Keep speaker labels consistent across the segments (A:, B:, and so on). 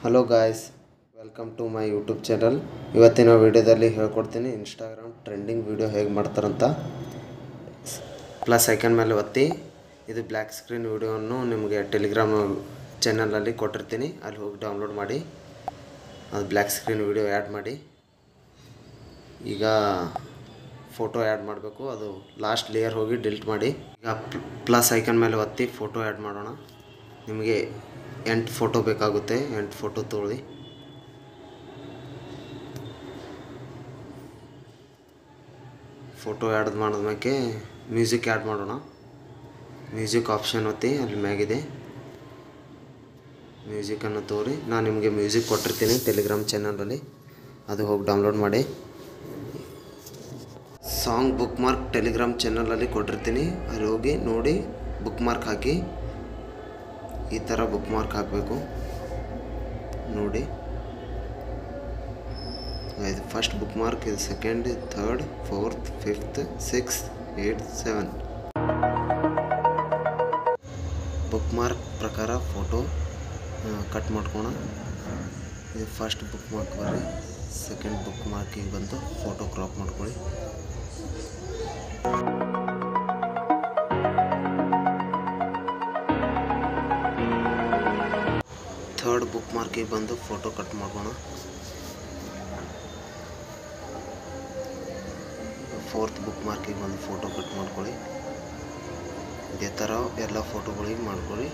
A: Hello guys welcome to my YouTube channel ಇವತ್ತಿನ ವಿಡಿಯೋದಲ್ಲಿ ಹೇಳ್ಕೊಡ್ತೀನಿ ಇನ್ಸ್ಟಾಗ್ರಾಮ್ ಟ್ರೆಂಡಿಂಗ್ ವಿಡಿಯೋ ಹೇಗೆ ಮಾಡ್ತಾರಂತ ಪ್ಲಸ್ ಐಕನ್ ಮೇಲೆ ಒತ್ತಿ ಇದು ಬ್ಲ್ಯಾಕ್ ಸ್ಕ್ರೀನ್ ವಿಡಿಯೋವನ್ನು ನಿಮಗೆ ಟೆಲಿಗ್ರಾಮ್ ಚಾನಲಲ್ಲಿ ಕೊಟ್ಟಿರ್ತೀನಿ ಅಲ್ಲಿ ಹೋಗಿ ಡೌನ್ಲೋಡ್ ಮಾಡಿ ಅದು ಬ್ಲ್ಯಾಕ್ ಸ್ಕ್ರೀನ್ ವಿಡಿಯೋ ಆ್ಯಡ್ ಮಾಡಿ ಈಗ ಫೋಟೋ ಆ್ಯಡ್ ಮಾಡಬೇಕು ಅದು ಲಾಸ್ಟ್ ಲೇಯರ್ ಹೋಗಿ ಡಿಲೀಟ್ ಮಾಡಿ ಈಗ ಪ್ಲಸ್ ಐಕನ್ ಮೇಲೆ ಒತ್ತಿ ಫೋಟೋ ಆ್ಯಡ್ ಮಾಡೋಣ ನಿಮಗೆ ಎಂಟು ಫೋಟೋ ಬೇಕಾಗುತ್ತೆ ಎಂಟು ಫೋಟೋ ತೊಗೊಳ್ಳಿ ಫೋಟೋ ಆ್ಯಡ್ ಮಾಡಿದ್ಮೇಲೆ ಮ್ಯೂಸಿಕ್ ಆ್ಯಡ್ ಮಾಡೋಣ ಮ್ಯೂಸಿಕ್ ಆಪ್ಷನ್ ಒತ್ತಿ ಅಲ್ಲಿ ಮ್ಯಾಗಿದೆ ಮ್ಯೂಸಿಕನ್ನು ತೋರಿ ನಾನು ನಿಮಗೆ ಮ್ಯೂಸಿಕ್ ಕೊಟ್ಟಿರ್ತೀನಿ ಟೆಲಿಗ್ರಾಮ್ ಚಾನಲಲ್ಲಿ ಅದು ಹೋಗಿ ಡೌನ್ಲೋಡ್ ಮಾಡಿ ಸಾಂಗ್ ಬುಕ್ ಮಾರ್ಕ್ ಟೆಲಿಗ್ರಾಮ್ ಚಾನಲಲ್ಲಿ ಕೊಟ್ಟಿರ್ತೀನಿ ಅಲ್ಲಿ ಹೋಗಿ ನೋಡಿ ಬುಕ್ ಮಾರ್ಕ್ ಹಾಕಿ ಈ ಥರ ಬುಕ್ ಮಾರ್ಕ್ ಹಾಕಬೇಕು ನೋಡಿ ಇದು ಫಸ್ಟ್ ಬುಕ್ ಮಾರ್ಕ್ ಇದು second third fourth fifth six eight seven book mark ಪ್ರಕಾರ ಫೋಟೋ ಕಟ್ ಮಾಡ್ಕೋಣ ಇದು ಫಸ್ಟ್ ಬುಕ್ ಮಾರ್ಕ್ ಬರ್ರಿ ಸೆಕೆಂಡ್ ಬುಕ್ ಮಾರ್ಕಿಗೆ ಬಂದು ಫೋಟೋ ಕ್ರಾಪ್ ಮಾಡ್ಕೊಳ್ಳಿ ಥರ್ಡ್ ಬುಕ್ ಮಾರ್ಕಿಗೆ ಬಂದು ಫೋಟೋ ಕಟ್ ಮಾಡೋಣ ಫೋರ್ತ್ ಬುಕ್ ಮಾರ್ಕಿಗೆ ಬಂದು ಫೋಟೋ ಕಟ್ ಮಾಡ್ಕೊಳ್ಳಿ ಇದೇ ಥರ ಎಲ್ಲ ಫೋಟೋಗಳಿಗೆ ಮಾಡ್ಕೊಳ್ಳಿ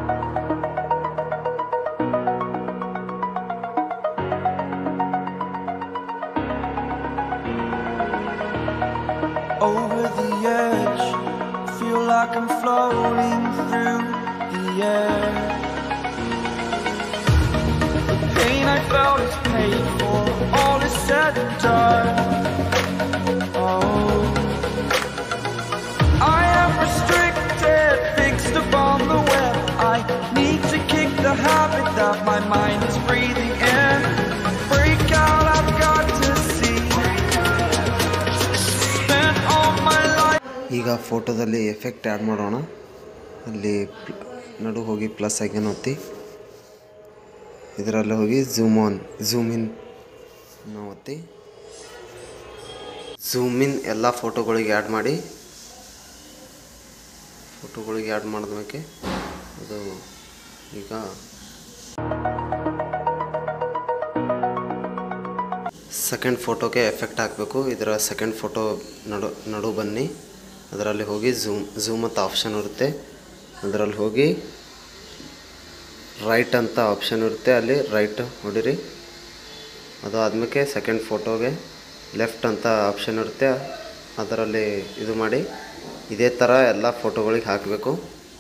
B: over the edge. Feel like I'm floating through the air. The pain I felt is paid for, all is said and done. Oh, I am restricted, fixed upon the web. I need to kick the habit that my mind is breathing in. Break out, I've got to see. Spent all my life.
A: ಈಗ ಫೋಟೋದಲ್ಲಿ effect add ಮಾಡೋಣ ಅಲ್ಲಿ ಪ್ಲ- ನಡು ಹೋಗಿ plus icon ಒತ್ತಿ ಇದರಲ್ಲಿ ಹೋಗಿ zoom on zoom in ನಾವು ಒತ್ತಿ ಝೂಮ್ ಇನ್ ಎಲ್ಲ ಫೋಟೋಗಳಿಗೆ ಆ್ಯಡ್ ಮಾಡಿ ಫೋಟೋಗಳಿಗೆ ಆ್ಯಡ್ ಮಾಡಿದ್ಮೇಲೆ ಅದು ಈಗ ಸೆಕೆಂಡ್ ಫೋಟೋಗೆ ಎಫೆಕ್ಟ್ ಹಾಕಬೇಕು ಇದರ ಸೆಕೆಂಡ್ ಫೋಟೋ ನಡು ನಡು ಬನ್ನಿ ಅದರಲ್ಲಿ ಹೋಗಿ ಝೂಮ್ ಝೂಮ್ ಅಂತ ಆಪ್ಷನ್ ಇರುತ್ತೆ ಅದರಲ್ಲಿ ಹೋಗಿ ರೈಟ್ ಅಂತ ಆಪ್ಷನ್ ಇರುತ್ತೆ ಅಲ್ಲಿ ರೈಟ್ ಹೊಡಿರಿ ಅದು ಆದಮೇಲೆ ಸೆಕೆಂಡ್ ಫೋಟೋಗೆ ಲೆಫ್ಟ್ ಅಂತ ಆಪ್ಷನ್ ಇರುತ್ತೆ ಅದರಲ್ಲಿ ಇದು ಮಾಡಿ ಇದೇ ಥರ ಎಲ್ಲ ಫೋಟೋಗಳಿಗೆ ಹಾಕಬೇಕು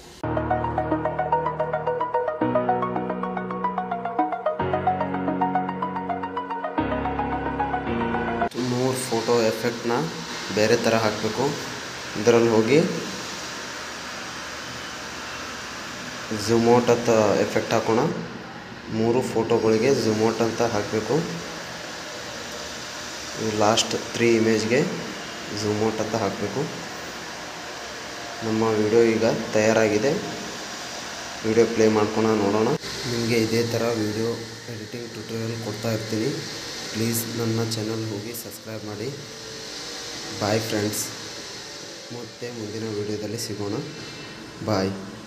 A: ಮೂರು ಫೋಟೋ ಎಫೆಕ್ಟ್ನ ಬೇರೆ ಥರ ಹಾಕಬೇಕು ಇದರಲ್ಲಿ ಹೋಗಿ ಝುಮೋಟ್ ಅಂತ ಎಫೆಕ್ಟ್ ಹಾಕೋಣ ಮೂರು ಫೋಟೋಗಳಿಗೆ ಝುಮೋಟ್ ಅಂತ ಹಾಕಬೇಕು ಲಾಸ್ಟ್ ತ್ರೀ ಇಮೇಜ್ಗೆ ಝುಮೋಟ್ ಅಂತ ಹಾಕಬೇಕು ನಮ್ಮ ವಿಡಿಯೋ ಈಗ ತಯಾರಾಗಿದೆ ವಿಡಿಯೋ ಪ್ಲೇ ಮಾಡ್ಕೊಂಡು ನೋಡೋಣ ನಿಮಗೆ ಇದೇ ಥರ ವಿಡಿಯೋ ಎಡಿಟಿಂಗ್ ಟ್ಯುಟೋರಿಯಲ್ ಕೊಡ್ತಾ ಇರ್ತೀನಿ ಪ್ಲೀಸ್ ನನ್ನ ಚಾನಲ್ ಹೋಗಿ ಸಬ್ಸ್ಕ್ರೈಬ್ ಮಾಡಿ ಬಾಯ್ ಫ್ರೆಂಡ್ಸ್ ಮತ್ತೆ ಮುಂದಿನ ವಿಡಿಯೋದಲ್ಲಿ ಸಿಗೋಣ ಬಾಯ್